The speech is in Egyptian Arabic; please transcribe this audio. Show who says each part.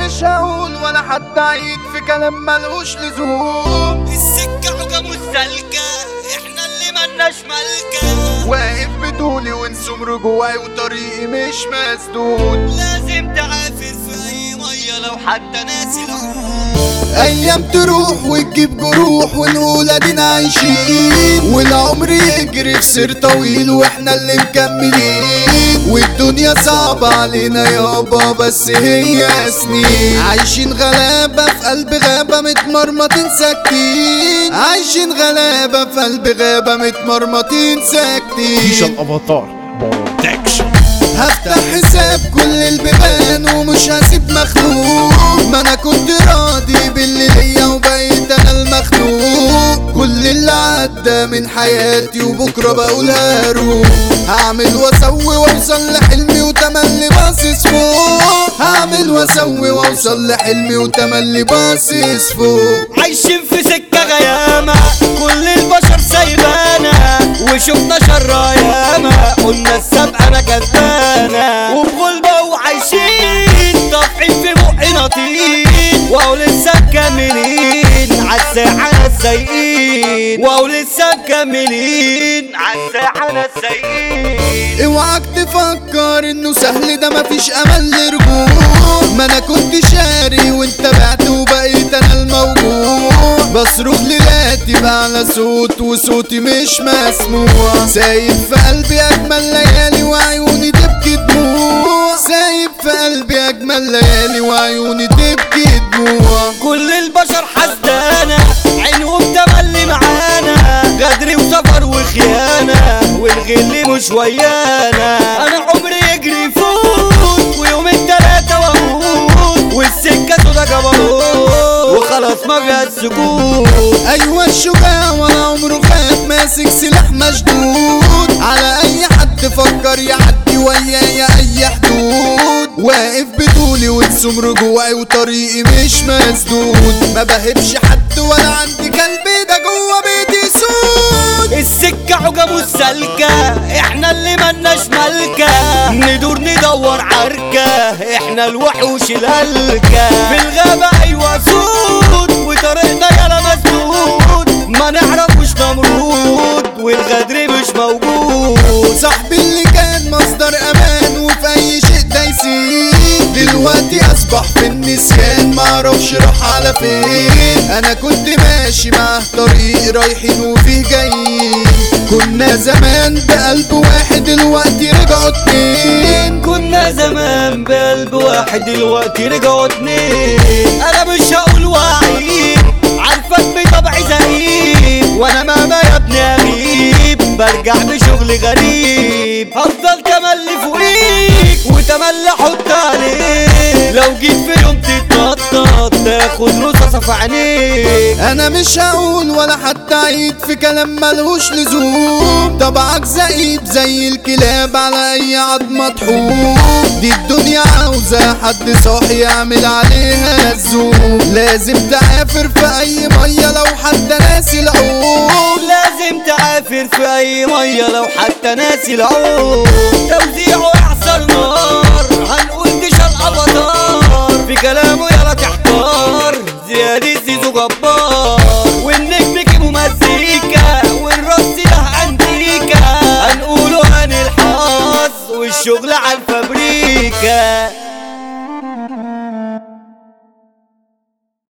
Speaker 1: مش هقول ولا حتى عيد في كلام ملهوش لزوم
Speaker 2: السكة حكم السلكة احنا اللي ملناش ملكة
Speaker 1: واقف بطولي ونسوم رجوعي وطريقي مش مسدود
Speaker 2: لازم تعافر في اي مية لو حتى ناسي العمر
Speaker 1: ايام تروح وتجيب جروح ونقول ادينا عايشين والعمر يجري في سير طويل واحنا اللي مكملين والدنيا صعبة علينا يابا بس هي سنين عايشين غلابة في قلب غابة متمرمطين ساكتين عايشين غلابة في قلب غابة متمرمطين ساكتين
Speaker 3: شيشة الافاتار بروتكشن
Speaker 1: هفتح حساب كل البيبان ومش هسيب مخلوق ما انا كنت راضي باللي ليا وبقيت انا المخلوق كل اللي عدى من حياتي وبكره بقول هروح هعمل واسوي واوصل لحلمي وتملي باصص فوق هعمل واسوي واوصل لحلمي وتملي باصص فوق
Speaker 2: عايشين في سكة غيامة كل البشر سايبانا وشفنا شر ياما قلنا السابقة انا كسبانة وبغلبة وعايشين طافحين في بقنا طين واهو لسه مكملين عالساحة ناس سايقين واهو لسه مكملين عالساحة ناس سايقين
Speaker 1: اوعك تفكر انه سهل ده مفيش امل لرجوع ما انا كنت شاري وانت بعت وبقيت انا الموجود بصرخ ليلاتي بأعلى صوت وصوتي مش مسموع سايب في قلبي اجمل ليالي وعيوني تبكي دموع سايب في قلبي اجمل ليالي وعيوني تبكي دموع
Speaker 2: كل البشر حسدانة عينهم تملي معانا غدر وسفر وخيانة والغل مش ويانا انا عمري يجري يفوت ويومين تلاتة واموت والسكة سودا جبروت وخلاص ما فيها السكوت
Speaker 1: ايوه الشجاع ولا عمره خاف ماسك سلاح مشدود على اي حد فكر يعدي ويايا اي حدود واقف بطولي ونسوم رجوعي وطريقي مش مسدود ما بهبش حد ولا عندي كلب ده جوه بيتي سود
Speaker 2: السكة عجب والسلكة احنا اللي ملناش ملكة ندور ندور عركة احنا الوحوش الهلكة في الغابة ايوه سود وطريقنا يالا مسدود ما نعرفوش نمرود والغدر مش موجود
Speaker 1: صاحبي اللي كان مصدر امان وفي اي شيء دايسين دلوقتي اصبح في النسيان معرفش راح على فين انا كنت ماشي معاه طريق رايحين وفيه جايين كنا زمان بقلب واحد دلوقتي رجعوا اتنين
Speaker 2: كنا زمان بقلب واحد دلوقتي رجعوا اتنين انا مش هقول وعيب عارفك بطبعي زعيم وانا مهما يا ابني اغيب برجع بشغل غريب هفضل تملي فوقيك وتملي احط عليك لو جيت في يوم تتنطط تاخد رصاصة في عينيك
Speaker 1: انا مش هقول ولا حتى عيد في كلام ملهوش لزوم طبعك زئيب زي الكلاب على اي عظمة تحوم دي الدنيا عاوزة حد صاحي يعمل عليها الزوم لازم تعافر في اي مية لو حد ناسي العوم
Speaker 2: لازم تعافر في اي ميه لو حتى ناسي العوم توزيعه اعصر نار هنقول دي شال افاتار في كلامه